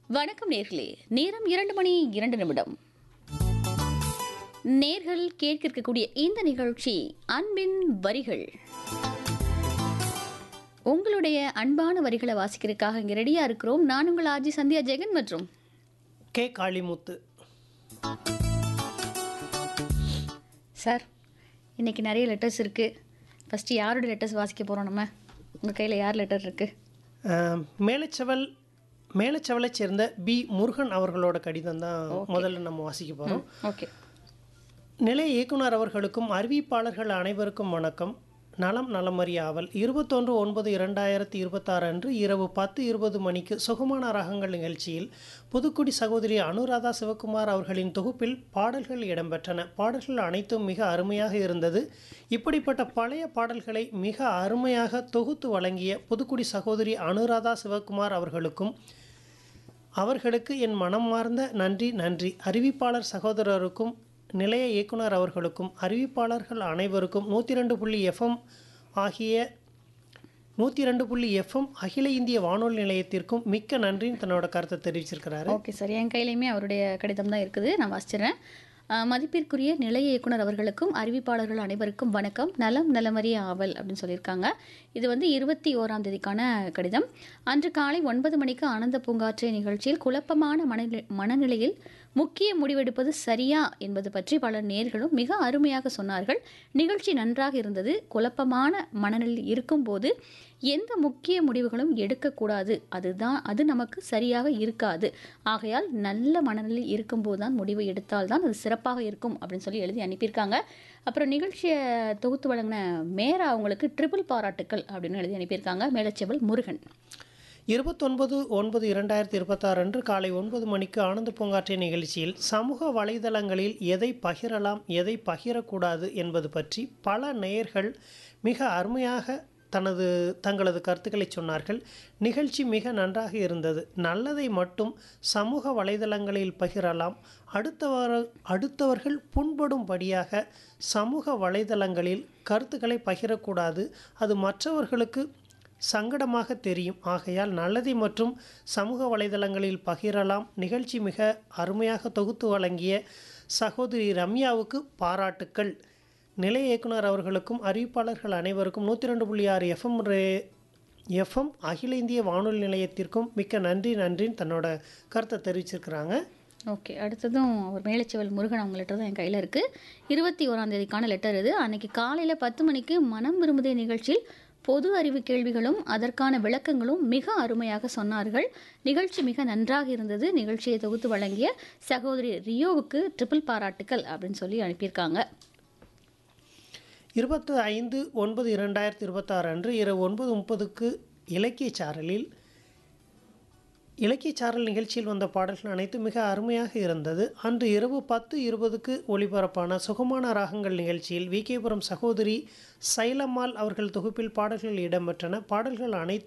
வணக்கம் நேர்களே நேரம் இரண்டு மணி இரண்டு நிமிடம் நேர்கள் கேட்க இருக்கக்கூடிய இந்த நிகழ்ச்சி அன்பின் வரிகள் உங்களுடைய அன்பான வரிகளை வாசிக்கிறதுக்காக இங்கே ரெடியாக இருக்கிறோம் நான் உங்கள் ஆஜி சந்தியா ஜெகன் மற்றும் கே காளிமுத்து சார் இன்னைக்கு நிறைய லெட்டர்ஸ் இருக்குது ஃபஸ்ட்டு யாரோட லெட்டர்ஸ் வாசிக்க போகிறோம் நம்ம உங்கள் கையில் யார் லெட்டர் இருக்குது அஹ், மேலச்செவல் மேலச்செவலைச் சேர்ந்த பி முருகன் அவர்களோட கடிதம் தான் முதல்ல நம்ம வாசிக்க போகிறோம் ஓகே நிலைய இயக்குனர் அவர்களுக்கும் அறிவிப்பாளர்கள் அனைவருக்கும் வணக்கம் நலம் நலமறிய ஆவல் இருபத்தொன்று ஒன்பது இரண்டாயிரத்தி இருபத்தாறு அன்று இரவு பத்து இருபது மணிக்கு சுகமான ராகங்கள் நிகழ்ச்சியில் புதுக்குடி சகோதரி அனுராதா சிவகுமார் அவர்களின் தொகுப்பில் பாடல்கள் இடம்பெற்றன பாடல்கள் அனைத்தும் மிக அருமையாக இருந்தது இப்படிப்பட்ட பழைய பாடல்களை மிக அருமையாக தொகுத்து வழங்கிய புதுக்குடி சகோதரி அனுராதா சிவகுமார் அவர்களுக்கும் அவர்களுக்கு என் மனமார்ந்த நன்றி நன்றி அறிவிப்பாளர் சகோதரருக்கும் நிலைய இயக்குனர் அவர்களுக்கும் அறிவிப்பாளர்கள் அனைவருக்கும் நூற்றி ரெண்டு புள்ளி எஃப்எம் ஆகிய நூற்றி ரெண்டு புள்ளி எஃப்எம் அகில இந்திய வானொலி நிலையத்திற்கும் மிக்க நன்றின்னு தன்னோட கருத்தை தெரிவிச்சிருக்கிறாரு ஓகே சார் என் கையிலையுமே அவருடைய கடிதம் தான் இருக்குது நான் வாசிச்சிடுறேன் அஹ், மதிப்பிற்குரிய நிலைய இயக்குனர் அவர்களுக்கும் அறிவிப்பாளர்கள் அனைவருக்கும் வணக்கம் நலம் நலமறிய ஆவல் அப்படின்னு சொல்லியிருக்காங்க இது வந்து இருபத்தி ஓராம் தேதிக்கான கடிதம் அன்று காலை ஒன்பது மணிக்கு ஆனந்த பூங்காற்றை நிகழ்ச்சியில் குழப்பமான மனநிலை மனநிலையில் முக்கிய முடிவெடுப்பது சரியா என்பது பற்றி பல நேர்களும் மிக அருமையாக சொன்னார்கள் நிகழ்ச்சி நன்றாக இருந்தது குழப்பமான மனநிலையில் இருக்கும்போது எந்த முக்கிய முடிவுகளும் எடுக்கக்கூடாது அதுதான் அது நமக்கு சரியாக இருக்காது ஆகையால் நல்ல மனநிலையில் இருக்கும்போது தான் முடிவு எடுத்தால்தான் அது சிறப்பாக இருக்கும் அப்படின்னு சொல்லி எழுதி அனுப்பியிருக்காங்க அப்புறம் நிகழ்ச்சியை தொகுத்து வழங்கின மேரா அவங்களுக்கு ட்ரிபிள் பாராட்டுக்கள் அப்படின்னு எழுதி அனுப்பியிருக்காங்க மேலச்செவல் முருகன் இருபத்தொன்பது ஒன்பது இரண்டாயிரத்தி இருபத்தாறு அன்று காலை ஒன்பது மணிக்கு ஆனந்த பூங்காற்றை நிகழ்ச்சியில் சமூக வலைதளங்களில் எதை பகிரலாம் எதை பகிரக்கூடாது என்பது பற்றி பல நேயர்கள் மிக அருமையாக தனது தங்களது கருத்துக்களை சொன்னார்கள் நிகழ்ச்சி மிக நன்றாக இருந்தது நல்லதை மட்டும் சமூக வலைதளங்களில் பகிரலாம் அடுத்தவர் அடுத்தவர்கள் புண்படும்படியாக சமூக வலைதளங்களில் கருத்துக்களை பகிரக்கூடாது அது மற்றவர்களுக்கு சங்கடமாக தெரியும் ஆகையால் நல்லதை மற்றும் சமூக வலைதளங்களில் பகிரலாம் நிகழ்ச்சி மிக அருமையாக தொகுத்து வழங்கிய சகோதரி ரம்யாவுக்கு பாராட்டுக்கள் நிலைய இயக்குனர் அவர்களுக்கும் அறிவிப்பாளர்கள் அனைவருக்கும் நூற்றி ரெண்டு புள்ளி ஆறு எஃப்எம் ரே எஃப்எம் அகில இந்திய வானொலி நிலையத்திற்கும் மிக்க நன்றி நன்றின்னு தன்னோட கருத்தை தெரிவிச்சிருக்கிறாங்க ஓகே அடுத்ததும் ஒரு மேலச்செவல் முருகன் அவங்க லெட்டர் தான் என் கையில் இருக்குது இருபத்தி ஓராம் தேதிக்கான லெட்டர் இது அன்னைக்கு காலையில் பத்து மணிக்கு மனம் விரும்புதே நிகழ்ச்சியில் பொது அறிவு கேள்விகளும் அதற்கான விளக்கங்களும் மிக அருமையாக சொன்னார்கள் நிகழ்ச்சி மிக நன்றாக இருந்தது நிகழ்ச்சியை தொகுத்து வழங்கிய சகோதரி ரியோவுக்கு ட்ரிபிள் பாராட்டுக்கள் அப்படின்னு சொல்லி அனுப்பியிருக்காங்க இருபத்து ஐந்து ஒன்பது இரண்டாயிரத்தி இருபத்தாறு அன்று இரவு ஒன்பது முப்பதுக்கு இலக்கிய சாரலில் இலக்கிய சாரல் நிகழ்ச்சியில் வந்த பாடல்கள் அனைத்தும் மிக அருமையாக இருந்தது அன்று இரவு பத்து இருபதுக்கு ஒளிபரப்பான சுகமான ராகங்கள் நிகழ்ச்சியில் விகேபுரம் சகோதரி சைலம்மாள் அவர்கள் தொகுப்பில் பாடல்கள் இடம்பெற்றன பாடல்கள் அனைத்தும்